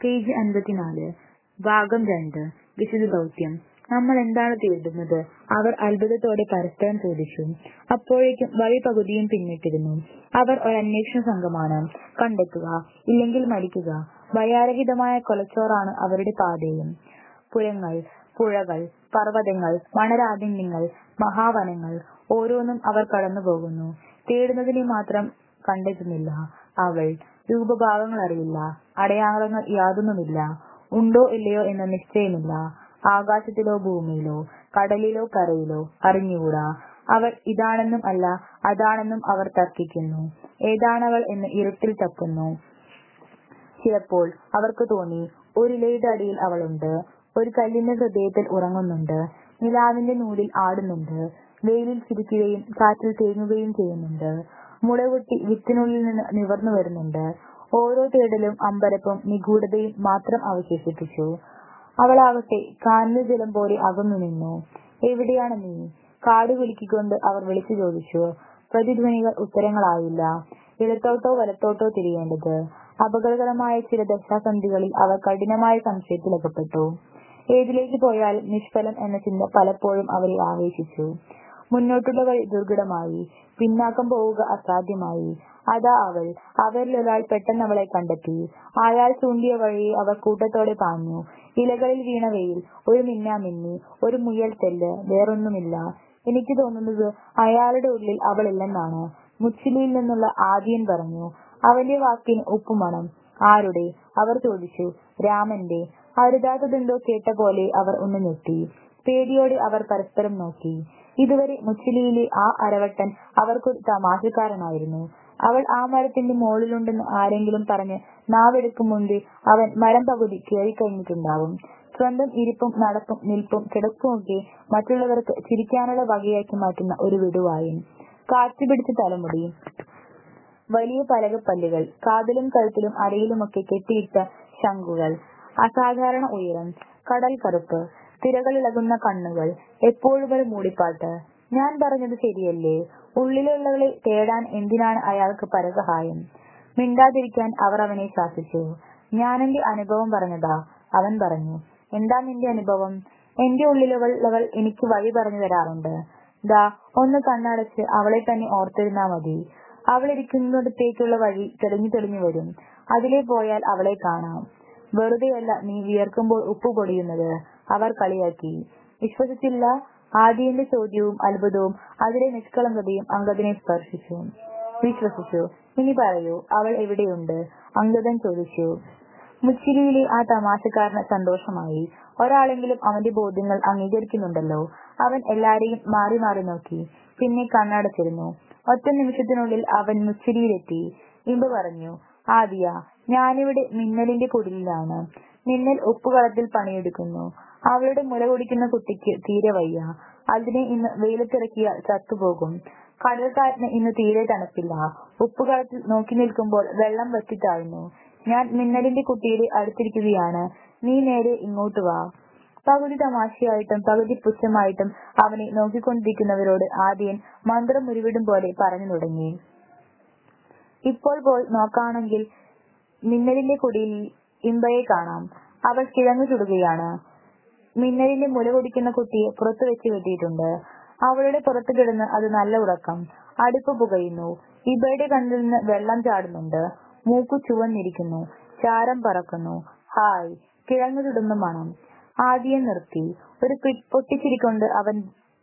Page അൻപത്തിനാല് ഭാഗം രണ്ട് വിശുദ്ധ ദൗത്യം നമ്മൾ എന്താണ് തേടുന്നത് അവർ അത്ഭുതത്തോടെ പരസ്പരം ചോദിച്ചു അപ്പോഴേക്കും വഴി പകുതിയും പിന്നിട്ടിരുന്നു അവർ ഒരന്വേഷണ സംഘമാണ് കണ്ടെത്തുക ഇല്ലെങ്കിൽ മരിക്കുക ഭയാരഹിതമായ കൊലച്ചോറാണ് അവരുടെ പാതയും പുരങ്ങൾ പുഴകൾ പർവ്വതങ്ങൾ വനരാരണ്യങ്ങൾ മഹാവനങ്ങൾ ഓരോന്നും അവർ കടന്നുപോകുന്നു തേടുന്നതിനെ മാത്രം കണ്ടെത്തുന്നില്ല അവൾ രൂപഭാവങ്ങൾ അറിയില്ല അടയാളങ്ങൾ യാതൊന്നുമില്ല ഉണ്ടോ ഇല്ലയോ എന്ന നിശ്ചയമില്ല ആകാശത്തിലോ ഭൂമിയിലോ കടലിലോ കരയിലോ അറിഞ്ഞുകൂടാ അവർ ഇതാണെന്നും അല്ല അതാണെന്നും അവർ തർക്കിക്കുന്നു ഏതാണവൾ എന്ന് ഇരുട്ടിൽ തപ്പുന്നു ചിലപ്പോൾ അവർക്ക് തോന്നി ഒരിലയുടെ അടിയിൽ അവളുണ്ട് ഒരു കല്ലിന്റെ ഹൃദയത്തിൽ ഉറങ്ങുന്നുണ്ട് നിലാവിന്റെ നൂലിൽ ആടുന്നുണ്ട് വെയിലിൽ ചിരിക്കുകയും കാറ്റിൽ തേങ്ങുകയും ചെയ്യുന്നുണ്ട് മുളപൊട്ടി വിത്തിനുള്ളിൽ നിന്ന് നിവർന്നു വരുന്നുണ്ട് ഓരോ തേടലും അമ്പരപ്പും നിഗൂഢതയും മാത്രം അവശേഷിപ്പിച്ചു അവളാകട്ടെ കാനന ജലം പോലെ അകന്നു നിന്നു എവിടെയാണ് നീ കാട് വിളിക്കൊണ്ട് അവർ വിളിച്ചു ചോദിച്ചു പ്രതിധ്വനികൾ ഉത്തരങ്ങളായില്ല ഇടത്തോട്ടോ വലത്തോട്ടോ തിരിയേണ്ടത് അപകടകരമായ ചില ദശാസന്ധികളിൽ അവർ കഠിനമായ സംശയത്തിലകപ്പെട്ടു ഏതിലേക്ക് പോയാലും നിഷ്ഫലം എന്ന ചിന്ത പലപ്പോഴും അവരെ ആവേശിച്ചു മുന്നോട്ടുള്ള വഴി ദുർഘടമായി പിന്നാക്കം പോവുക അസാധ്യമായി അതാ അവൾ അവരിലൊരാൾ പെട്ടെന്ന് അവളെ കണ്ടെത്തി അയാൾ ചൂണ്ടിയ വഴിയെ അവർ കൂട്ടത്തോടെ പാഞ്ഞു ഇലകളിൽ വീണ വെയിൽ ഒരു മിന്നാമിന്നി ഒരു മുയൽ തെല്ല് വേറൊന്നുമില്ല എനിക്ക് തോന്നുന്നത് അയാളുടെ ഉള്ളിൽ അവളില്ലെന്നാണ് മുച്ചിലിയിൽ നിന്നുള്ള ആദ്യൻ പറഞ്ഞു അവന്റെ വാക്കിന് ഉപ്പുമണം ആരുടെ അവർ ചോദിച്ചു രാമന്റെ അരുതാത്തതെന്തോ കേട്ട പോലെ അവർ ഒന്ന് ഞെട്ടി പേടിയോടെ അവർ പരസ്പരം നോക്കി ഇതുവരെ മുച്ചിലിയിലെ ആ അരവട്ടൻ അവർക്കൊരു തമാശക്കാരനായിരുന്നു അവൾ ആ മരത്തിന്റെ മുകളിലുണ്ടെന്ന് ആരെങ്കിലും പറഞ്ഞ് നാവെടുക്കും മുൻപേ അവൻ മരം പകുതി കയറിക്കഴിഞ്ഞിട്ടുണ്ടാവും സ്വന്തം ഇരിപ്പും നടപ്പും നിൽപ്പും കിടപ്പുമൊക്കെ മറ്റുള്ളവർക്ക് ചിരിക്കാനുള്ള വകയാക്കി മാറ്റുന്ന ഒരു വിടുവായും കാറ്റ് പിടിച്ച തലമുടി വലിയ പലകപ്പല്ലുകൾ കാതിലും കഴുത്തിലും അരയിലുമൊക്കെ കെട്ടിയിട്ട ശംഖുകൾ അസാധാരണ ഉയരം കടൽ കറുപ്പ് തിരകളിളകുന്ന കണ്ണുകൾ എപ്പോഴും ഒരു മൂടിപ്പാട്ട് ഞാൻ പറഞ്ഞത് ശരിയല്ലേ ഉള്ളിലുള്ളവളെ തേടാൻ എന്തിനാണ് അയാൾക്ക് പരസഹായം മിണ്ടാതിരിക്കാൻ അവർ അവനെ ശാസിച്ചു ഞാൻ എന്റെ അനുഭവം പറഞ്ഞതാ അവൻ പറഞ്ഞു എന്താ നിന്റെ അനുഭവം എന്റെ ഉള്ളിലുള്ളവൾ എനിക്ക് വഴി പറഞ്ഞു തരാറുണ്ട് ദാ ഒന്ന് കണ്ണടച്ച് അവളെ തന്നെ ഓർത്തിരുന്നാ മതി അവൾ ഇരിക്കുന്നിടത്തേക്കുള്ള വഴി തെളിഞ്ഞു തെളിഞ്ഞു വരും അതിലെ പോയാൽ അവളെ കാണാം വെറുതെയല്ല നീ വിയർക്കുമ്പോൾ ഉപ്പ് പൊടിയുന്നത് അവർ കളിയാക്കി വിശ്വസിച്ചില്ല ആദ്യന്റെ ചോദ്യവും അത്ഭുതവും അതിലെ നിഷ്കളങ്കതയും അങ്കദനെ സ്പർശിച്ചു വിശ്വസിച്ചു ഇനി പറയൂ അവൾ എവിടെയുണ്ട് അങ്കദൻ ചോദിച്ചു മുച്ചിരിയിലെ ആ തമാശക്കാരന് സന്തോഷമായി ഒരാളെങ്കിലും അവന്റെ ബോധ്യങ്ങൾ അംഗീകരിക്കുന്നുണ്ടല്ലോ അവൻ എല്ലാരെയും മാറി മാറി നോക്കി പിന്നെ കണ്ണടച്ചിരുന്നു ഒറ്റ നിമിഷത്തിനുള്ളിൽ അവൻ മുച്ചിരിയിലെത്തി ഇമ്പ് പറഞ്ഞു ആദിയ ഞാനിവിടെ മിന്നലിന്റെ കുടിലാണ് മിന്നൽ ഉപ്പുകളത്തിൽ പണിയെടുക്കുന്നു അവളുടെ മുല കുടിക്കുന്ന കുട്ടിക്ക് തീരെ വയ്യ അതിനെ ഇന്ന് വെയിലത്തിറക്കിയാൽ ചത്തുപോകും കടൽക്കാരന് ഇന്ന് തീരെ തണുപ്പില്ല ഉപ്പുകളത്തിൽ നോക്കി നിൽക്കുമ്പോൾ വെള്ളം വറ്റിത്താഴുന്നു ഞാൻ മിന്നലിന്റെ കുട്ടിയുടെ അടുത്തിരിക്കുകയാണ് നീ നേരെ ഇങ്ങോട്ട് വാ പകുതി തമാശയായിട്ടും പകുതി പുച്ഛമായിട്ടും അവനെ നോക്കിക്കൊണ്ടിരിക്കുന്നവരോട് ആദ്യൻ മന്ത്രം ഉരുവിടും പോലെ പറഞ്ഞു തുടങ്ങി ഇപ്പോൾ പോയി നോക്കാണെങ്കിൽ മിന്നലിന്റെ കുടിയിൽ ഇമ്പയെ കാണാം അവൾ കിഴങ്ങു ചുടുകയാണ് മിന്നലിന്റെ മുല കുടിക്കുന്ന കുട്ടിയെ പുറത്തു വെച്ച് കെട്ടിയിട്ടുണ്ട് അവളുടെ പുറത്ത് കിടന്ന് അത് നല്ല ഉറക്കം അടുപ്പ് പുകയുന്നു ഇബയുടെ കണ്ണിൽ നിന്ന് വെള്ളം ചാടുന്നുണ്ട് മൂക്കു ചുവന്നിരിക്കുന്നു ചാരം പറക്കുന്നു ഹായ് കിഴങ്ങു ചുടുന്ന മണം ആദ്യം നിർത്തി ഒരു പൊട്ടിച്ചിരിക്കൊണ്ട് അവൻ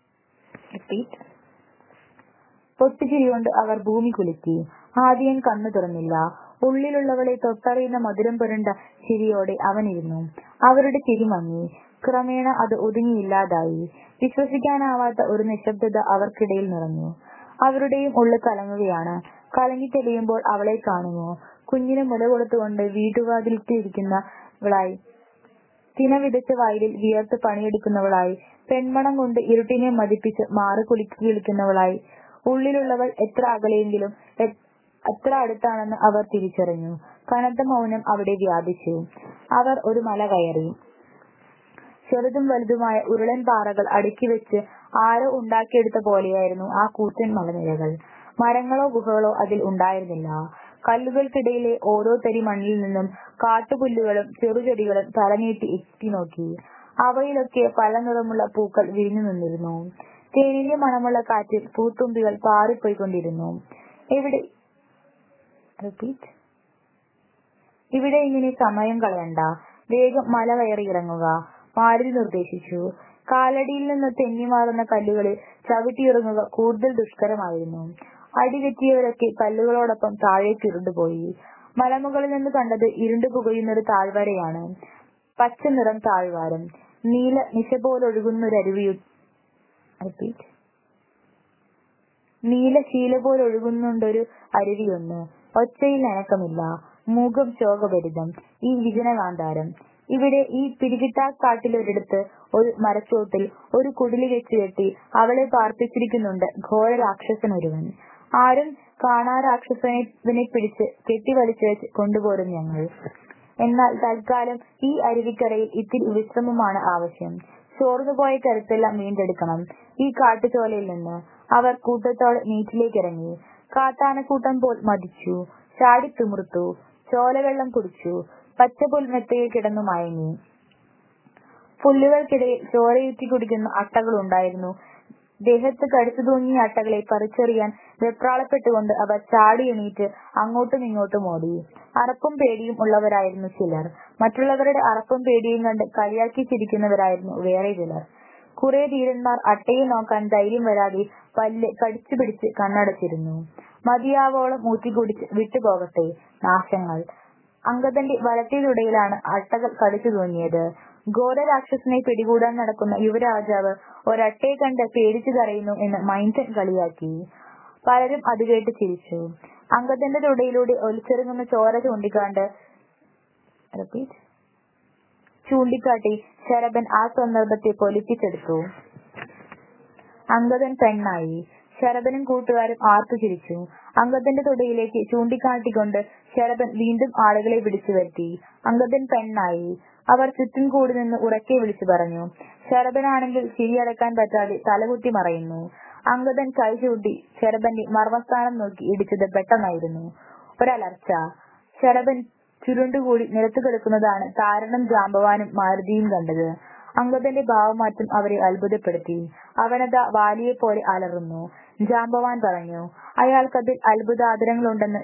പൊട്ടിച്ചിരികൊണ്ട് അവർ ഭൂമി കുലുക്കി ആദ്യം കണ്ണു തുറന്നില്ല ഉള്ളിലുള്ളവളെ തൊട്ടറിയുന്ന മധുരം പുരണ്ട ചിരിയോടെ അവനിരുന്നു അവരുടെ ചിരി മങ്ങി ക്രമേണ അത് ഒതുങ്ങിയില്ലാതായി വിശ്വസിക്കാനാവാത്ത ഒരു നിശബ്ദത അവർക്കിടയിൽ നിറഞ്ഞു അവരുടെയും ഉള്ളു കലങ്ങുകയാണ് കലങ്ങി തെളിയുമ്പോൾ അവളെ കാണുമോ കുഞ്ഞിന് മുല കൊടുത്തുകൊണ്ട് വീട്ടുവാതിലിരിക്കുന്നവളായി തിന വിതച്ച വയലിൽ വിയർത്ത് പണിയെടുക്കുന്നവളായി പെൺമണം കൊണ്ട് ഇരുട്ടിനെ മതിപ്പിച്ച് മാറി കുളിക്ക് വിളിക്കുന്നവളായി ഉള്ളിലുള്ളവൾ എത്ര അകലെയെങ്കിലും അത്ര അടുത്താണെന്ന് അവർ തിരിച്ചറിഞ്ഞു കനത്ത മൗനം അവിടെ വ്യാപിച്ചു അവർ ഒരു മല കയറി ചെറുതും വലുതുമായ ഉരുളൻ പാറകൾ അടുക്കി വെച്ച് ആരോ ഉണ്ടാക്കിയെടുത്ത പോലെയായിരുന്നു ആ കൂറ്റൻ മലനിരകൾ മരങ്ങളോ ഗുഹകളോ അതിൽ ഉണ്ടായിരുന്നില്ല കല്ലുകൾക്കിടയിലെ ഓരോ തരി മണ്ണിൽ നിന്നും കാട്ടുപുല്ലുകളും ചെറുചെടികളും തലനീട്ടി എത്തിനോക്കി. അവയിലൊക്കെ പല നിറമുള്ള പൂക്കൾ വിരിഞ്ഞു നിന്നിരുന്നു. തേനിന്റെ മണമുള്ള കാറ്റിൽ പൂത്തുമ്പികൾ പാറിപ്പോയിക്കൊണ്ടിരുന്നു. "ഇവിടെ ഇങ്ങനെ സമയം കളയണ്ട. വേഗം മല കയറി ഇറങ്ങുക," മാരുതി നിർദ്ദേശിച്ചു. കാലടിയിൽ നിന്ന് തെന്നിമാറുന്ന കല്ലുകളിൽ ചവിട്ടിയിറങ്ങുക കൂടുതൽ ദുഷ്കരമായിരുന്നു. അടിതെറ്റിയവരൊക്കെ കല്ലുകളോടൊപ്പം താഴേക്ക് ഉരുണ്ടുപോയി. മലമുകളിൽ നിന്ന് കണ്ടത് ഇരുണ്ടു പുകയുന്നൊരു താഴ്വരയാണ്. പച്ചനിറം താഴ്വാരം. നീല ശീലപോലൊഴുകുന്നുണ്ടൊരു അരുവിയൊന്ന്. ഒച്ചയിൽ അനക്കമില്ല. മൂകം ശോകഭരിതം. ഈ വിജനകാന്താരം. ഇവിടെ ഈ പിടികിട്ടാക്കാട്ടിലൊരിടത്ത് ഒരു മരച്ചോട്ടിൽ ഒരു കുടില് വെച്ചുകെട്ടി അവളെ പാർപ്പിച്ചിരിക്കുന്നുണ്ട് ഘോരരാക്ഷസനൊരുവൻ. ആരും കാണാരാക്ഷസനിവനെപ്പിടിച്ച് കെട്ടിവലിച്ചിഴച്ച് കൊണ്ടുപോരും ഞങ്ങൾ. എന്നാൽ തൽക്കാലം ഈ അരുവിക്കരയിൽ ഇത്തിരി വിശ്രമമാണ് ആവശ്യം. ചോർന്നുപോയ കരുത്തെല്ലാം വീണ്ടെടുക്കണം ഈ കാട്ടുചോലയിൽ നിന്ന്. അവർ കൂട്ടത്തോടെ നീറ്റിലേക്കിറങ്ങി. കാട്ടാനക്കൂട്ടം പോൽ മദിച്ചു. ചാടിത്തിമിർത്തു. ചോലവെള്ളം കുടിച്ചു. പച്ചപ്പുൽമെത്തയിൽ കിടന്നു മയങ്ങി. പുല്ലുകൾക്കിടയിൽ ചോരയൂറ്റിക്കുടിക്കുന്ന അട്ടകളുണ്ടായിരുന്നു. ദേഹത്ത് കടിച്ചുതൂങ്ങിയ അട്ടകളെ പറിച്ചെറിയാൻ വെപ്രാളപ്പെട്ടുകൊണ്ട് അവർ ചാടിയെണീറ്റ് അങ്ങോട്ടുമിങ്ങോട്ടും ഓടി. അറപ്പും പേടിയും ഉള്ളവരായിരുന്നു ചിലർ. മറ്റുള്ളവരുടെ അറപ്പും പേടിയും കണ്ട് കളിയാക്കി ചിരിക്കുന്നവരായിരുന്നു വേറെ ചിലർ. കുറെ ധീരന്മാർ അട്ടയെ നോക്കാൻ ധൈര്യം വരാതെ പല്ല് കടിച്ചുപിടിച്ച് കണ്ണടച്ചിരുന്നു. മതിയാവോളം ഊറ്റിക്കുടിച്ച് വിട്ടുപോകട്ടെ. നാശങ്ങൾ. അംഗദന്റെ വലത്തെ തുടയിലാണ് അട്ടകൾ കടിച്ചുതൂങ്ങിയത്. ഘോരരാക്ഷസനെ പിടികൂടാൻ നടക്കുന്ന യുവരാജാവ് ഒരട്ടയെ കണ്ട് പേടിച്ചു കരയുന്നു എന്ന് മൈന്ദൻ കളിയാക്കി. പലരും അതുകേട്ട് ചിരിച്ചു. അംഗദന്റെ തുടയിലൂടെ ഒലിച്ചിറങ്ങുന്ന ചോര ചൂണ്ടിക്കാട്ടി ശരഭൻ ആ സന്ദർഭത്തെ പൊലിപ്പിച്ചെടുത്തു. അംഗദൻ പെണ്ണായി. ശരഭനും കൂട്ടുകാരും ആർത്തുചിരിച്ചു. അംഗദന്റെ തുടയിലേക്ക് ചൂണ്ടിക്കാട്ടിക്കൊണ്ട് ശരഭൻ വീണ്ടും ആളുകളെ വിളിച്ചുവരുത്തി. അംഗദൻ പെണ്ണായി. അവർ ചുറ്റും കൂടിനിന്ന് ഉറക്കെ വിളിച്ചുപറഞ്ഞു. ശരഭനാണെങ്കിൽ ചിരിയടക്കാൻ പറ്റാതെ തലകുത്തി മറയുന്നു. അംഗദൻ കൈ ചൂണ്ടി ശരഭന്റെ മർമ്മസ്ഥാനം നോക്കി ഇടിച്ചത് പെട്ടെന്നായിരുന്നു. ഒരലർച്ച. ശരഭൻ ചുരുണ്ടുകൂടി നിലത്തുകിടക്കുന്നതാണ് താരനും ജാംബവാനും മാരുതിയും കണ്ടത്. അംഗദന്റെ ഭാവമാറ്റം അവരെ അത്ഭുതപ്പെടുത്തി. അവനതാ വാലിയെപ്പോലെ അലറുന്നു. ജാംബവാൻ പറഞ്ഞു. അയാൾക്കതിൽ അത്ഭുതാദരങ്ങളുണ്ടെന്ന്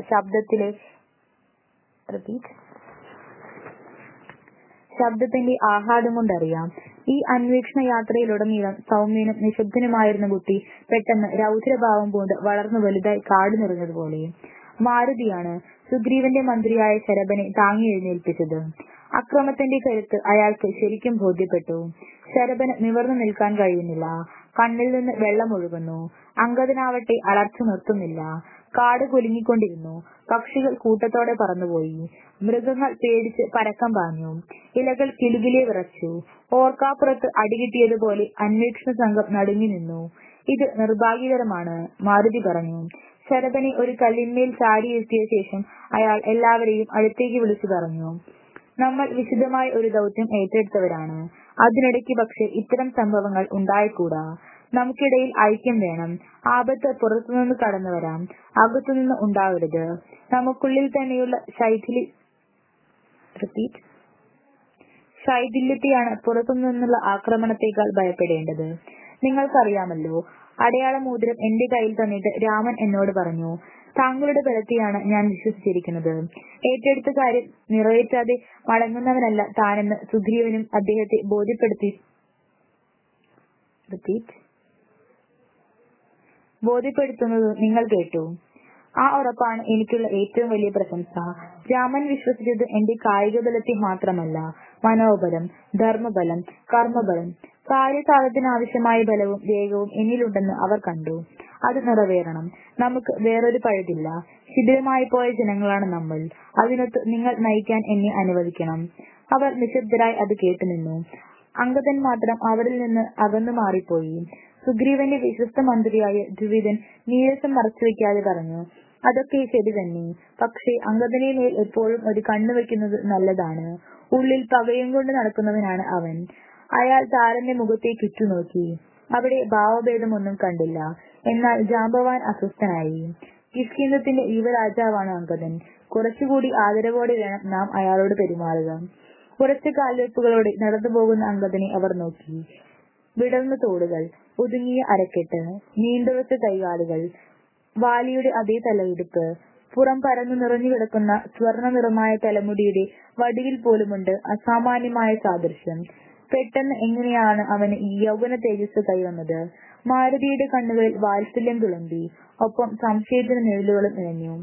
ശബ്ദത്തിന്റെ ആഹ്ലാദം കൊണ്ടറിയാം. ഈ അന്വേഷണയാത്രയിലുടനീളം സൗമ്യനും നിശ്ശബ്ദനുമായിരുന്ന കുട്ടി പെട്ടെന്ന് രൗദ്രഭാവം പൂണ്ട് വളർന്നു വലുതായി കാട് നിറഞ്ഞതുപോലെ. മാരുതിയാണ് സുഗ്രീവന്റെ മന്ത്രിയായ ശരഭനെ താങ്ങിയെഴുന്നേൽപ്പിച്ചത്. അക്രമത്തിന്റെ കരുത്ത് അയാൾക്ക് ശരിക്കും ബോധ്യപ്പെട്ടു. ശരഭന് നിവർന്നു നിൽക്കാൻ കഴിയുന്നില്ല. കണ്ണിൽ നിന്ന് വെള്ളമൊഴുകുന്നു. അംഗദനാവട്ടെ അലർച്ച നിർത്തുന്നില്ല. കാട് കുലുങ്ങിക്കൊണ്ടിരുന്നു. പക്ഷികൾ കൂട്ടത്തോടെ പറന്നുപോയി. മൃഗങ്ങൾ പേടിച്ച് പരക്കം പാഞ്ഞു. ഇലകൾ കിലുകിലെ വിറച്ചു. ഓർക്കാപ്പുറത്ത് അടികിട്ടിയതുപോലെ അന്വേഷണസംഘം നടുങ്ങിനിന്നു. "ഇത് നിർഭാഗ്യകരമാണ്," മാരുതി പറഞ്ഞു. ശരഭനെ ഒരു കല്ലിന്മേൽ ചാടിയിരുത്തിയ ശേഷം അയാൾ എല്ലാവരെയും അടുത്തേക്ക് വിളിച്ചു പറഞ്ഞു. "നമ്മൾ വിശദമായ ഒരു ദൗത്യം ഏറ്റെടുത്തവരാണ്. അതിനിടയ്ക്ക് പക്ഷേ ഇത്തരം സംഭവങ്ങൾ ഉണ്ടായിക്കൂടാ. നമുക്കിടയിൽ ഐക്യം വേണം. ആപത്ത് പുറത്തുനിന്ന് കടന്നുവരാം. അകത്തുനിന്ന് ഉണ്ടാവരുത്. നമുക്കുള്ളിൽ തന്നെയുള്ള ശൈഥില്യത്തെയാണ് പുറത്തുനിന്നുള്ള ആക്രമണത്തേക്കാൾ ഭയപ്പെടേണ്ടത്. നിങ്ങൾക്കറിയാമല്ലോ. അടയാളമോതിരം എന്റെ കയ്യിൽ തന്നിട്ട് രാമൻ എന്നോട് പറഞ്ഞു. താങ്കളുടെ ബലത്തെയാണ് ഞാൻ വിശ്വസിച്ചിരിക്കുന്നത്. ഏറ്റെടുത്ത കാര്യം നിറവേറ്റാതെ മടങ്ങുന്നവനല്ല താനെന്ന് സുഗ്രീവനും അദ്ദേഹത്തെ ബോധ്യപ്പെടുത്തുന്നതും നിങ്ങൾ കേട്ടു. ആ ഉറപ്പാണ് എനിക്കുള്ള ഏറ്റവും വലിയ പ്രശംസ. രാമൻ വിശ്വസിച്ചത് എന്റെ കായികബലത്തെ മാത്രമല്ല, മനോബലം, ധർമ്മബലം, കർമ്മബലം. കാര്യസാധ്യത്തിനാവശ്യമായ ബലവും വേഗവും എന്നിലുണ്ടെന്ന് അവർ കണ്ടു. അത് നിറവേറണം. നമുക്ക് വേറൊരു പഴുതില്ല. ശിഥിലമായിപ്പോയ ജനങ്ങളാണ് നമ്മൾ. അതിനൊത്ത് നിങ്ങൾ നയിക്കാൻ എന്നെ അനുവദിക്കണം. അവർ നിശ്ശബ്ദരായി അത് കേട്ടുനിന്നു. അംഗദൻ മാത്രം അവരിൽ നിന്ന് അകന്നുമാറിപ്പോയി. സുഗ്രീവന്റെ വിശ്വസ്ത മന്ത്രിയായ ദ്വിവിദൻ നീരസം മറച്ചുവെക്കാതെ പറഞ്ഞു. "അതൊക്കെ ശരിതന്നെ. പക്ഷേ അംഗദനുമേൽ എപ്പോഴും ഒരു കണ്ണുവെക്കുന്നത് നല്ലതാണ്. ഉള്ളിൽ പകയുംകൊണ്ട് നടക്കുന്നവനാണ് അവൻ. " അയാൾ താരന്റെ മുഖത്തേക്ക് ഉറ്റുനോക്കി. അവിടെ ഭാവഭേദമൊന്നും കണ്ടില്ല. എന്നാൽ ജാംബവാൻ അസ്വസ്ഥനായി. കിഷ്കിന്ധത്തിന്റെ യുവരാജാവാണ് അങ്കദൻ കുറച്ചുകൂടി ആദരവോടെ വേണം നാം അയാളോട് പെരുമാറുക കുറച്ച് കാൽവെപ്പുകളോടെ നടന്നു പോകുന്ന അങ്കദനെ അവർ നോക്കി വിടർന്ന തോടുകൾ ഒതുങ്ങിയ അരക്കെട്ട് നീണ്ടുറച്ച കൈകാലുകൾ വാലിയുടെ അതേ തലയെടുപ്പ് പുറം പരന്നു നിറഞ്ഞു കിടക്കുന്ന സ്വർണ്ണ നിറമായ തലമുടിയുടെ വടിവിൽ പോലുമുണ്ട് അസാമാന്യമായ സാദൃശ്യം പെട്ടെന്ന് എങ്ങനെയാണ് അവന് ഈ യൗവന തേജസ് കൈവന്നത് മാരുതിയുടെ കണ്ണുകളിൽ വാത്സല്യം തുളുമ്പി ഒപ്പം സംശയത്തിന് നിഴലുകളും ഇഴഞ്ഞു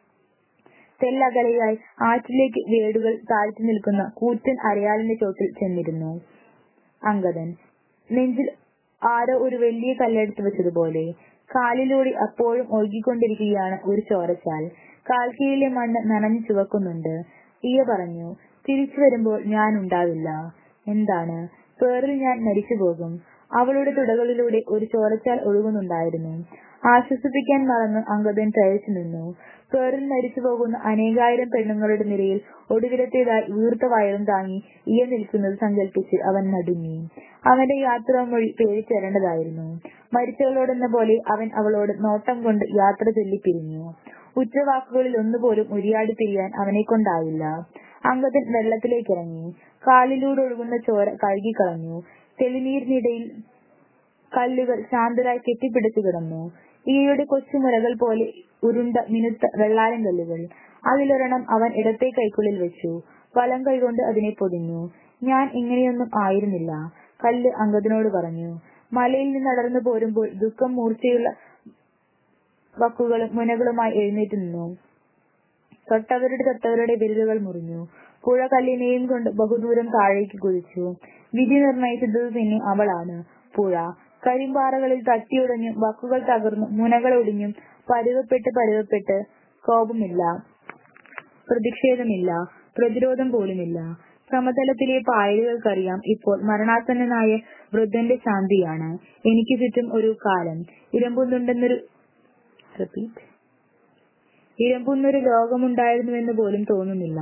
തെല്ലകലയായി ആറ്റിലേക്ക് വേടുകൾ താഴ്ത്തി നിൽക്കുന്ന കൂറ്റൻ അരയാലിന്റെ ചോട്ടിൽ ചെന്നിരുന്നു അങ്കദൻ നെഞ്ചിൽ ആരോ ഒരു വലിയ കല്ലെടുത്ത് വെച്ചതുപോലെ കാലിലൂടെ അപ്പോഴും ഒഴുകിക്കൊണ്ടിരിക്കുകയാണ് ഒരു ചോരച്ചാൽ കാൽക്കീഴിലെ മണ്ണ് നനഞ്ഞു ചുവക്കുന്നുണ്ട് ഇയ പറഞ്ഞു തിരിച്ചു വരുമ്പോൾ ഞാൻ ഉണ്ടാവില്ല എന്താണ് പേറിൽ ഞാൻ മരിച്ചു പോകും അവളുടെ തുടകളിലൂടെ ഒരു ചോരച്ചാൽ ഒഴുകുന്നുണ്ടായിരുന്നു ആശ്വസിപ്പിക്കാൻ മറന്ന് അങ്കദൻ തയ്ച്ചു നിന്നു പേറിൽ മരിച്ചു പോകുന്ന അനേകായിരം പെണ്ണുങ്ങളുടെ നിരയിൽ ഒടുവിലത്തേതായി വീർത്ത വയറും താങ്ങി ഇയ നിൽക്കുന്നത് സങ്കല്പിച്ച് അവൻ നടുങ്ങി അവന്റെ യാത്രാമൊഴി പേടിച്ചേരേണ്ടതായിരുന്നു മരിച്ചവളോടെന്ന പോലെ അവൻ അവളോട് നോട്ടം കൊണ്ട് യാത്ര ചൊല്ലിപ്പിരിഞ്ഞു ഉച്ചവാക്കുകളിൽ ഒന്നുപോലും ഉരിയാടി പിരിയാൻ അവനെ കൊണ്ടായില്ല അങ്കദൻ വെള്ളത്തിലേക്ക് ഇറങ്ങി കാലിലൂടെ ഒഴുകുന്ന ചോര കഴുകിക്കളഞ്ഞു തെളിനീരിനിടയിൽ കല്ലുകൾ ശാന്തരായി കെട്ടിപ്പിടിച്ചു കിടന്നു ഈയുടെ കൊച്ചുമുലകൾ പോലെ ഉരുണ്ട മിനുത്ത വെള്ളാരം കല്ലുകൾ അതിലൊരെണ്ണം അവൻ ഇടത്തെ കൈക്കുള്ളിൽ വെച്ചു വലം കൈകൊണ്ട് അതിനെ പൊതിഞ്ഞു ഞാൻ ഇങ്ങനെയൊന്നും ആയിരുന്നില്ല കല്ല് അങ്കദനോട് പറഞ്ഞു മലയിൽ നിന്ന് അടർന്നു പോരുമ്പോൾ ദുഃഖം മൂർച്ചയുള്ള വക്കുകളും മുനകളുമായി എഴുന്നേറ്റ് നിന്നു തൊട്ടവരുടെ തൊട്ടവരുടെ വിരലുകൾ മുറിഞ്ഞു പുഴ കല്ലിനെയും കൊണ്ട് ബഹുദൂരം താഴേക്ക് കുതിച്ചു വിധി നിർണയിച്ചത് പിന്നെ അവളാണ് പുഴ കരിമ്പാറകളിൽ തട്ടിയുടഞ്ഞു വക്കുകൾ തകർന്നു മുനകൾ ഒടിഞ്ഞും പരുവപ്പെട്ട് പരുവപ്പെട്ട് കോപമില്ല പ്രതിഷേധമില്ല പ്രതിരോധം പോലുമില്ല സമതലത്തിലെ പായലുകൾക്കറിയാം ഇപ്പോൾ മരണാസന്നനായ വൃദ്ധന്റെ ശാന്തിയാണ് എനിക്ക് ചുറ്റും ഒരു കാലം ഇരമ്പുന്നുണ്ടെന്നൊരു റിപ്പീറ്റ് ഇരമ്പുന്നൊരു ലോകമുണ്ടായിരുന്നുവെന്ന് പോലും തോന്നുന്നില്ല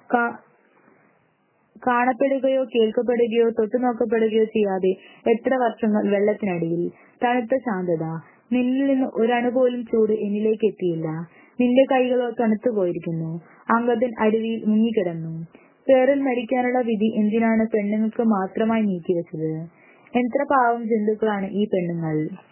കാണപ്പെടുകയോ കേൾക്കപ്പെടുകയോ തൊട്ടുനോക്കപ്പെടുകയോ ചെയ്യാതെ എത്ര വർഷങ്ങൾ വെള്ളത്തിനടിയിൽ തണുത്ത ശാന്തത നിന്നിൽ നിന്ന് ഒരണു പോലും ചൂട് എന്നിലേക്ക് എത്തിയില്ല നിന്റെ കൈകളോ തണുത്തു പോയിരിക്കുന്നു അങ്കദൻ അരുവിയിൽ മുങ്ങിക്കിടന്നു പേറിൽ മരിക്കാനുള്ള വിധി എന്തിനാണ് പെണ്ണുങ്ങൾക്ക് മാത്രമായി നീക്കിവെച്ചത് എത്ര പാവം ജന്തുക്കളാണ് ഈ പെണ്ണുങ്ങൾ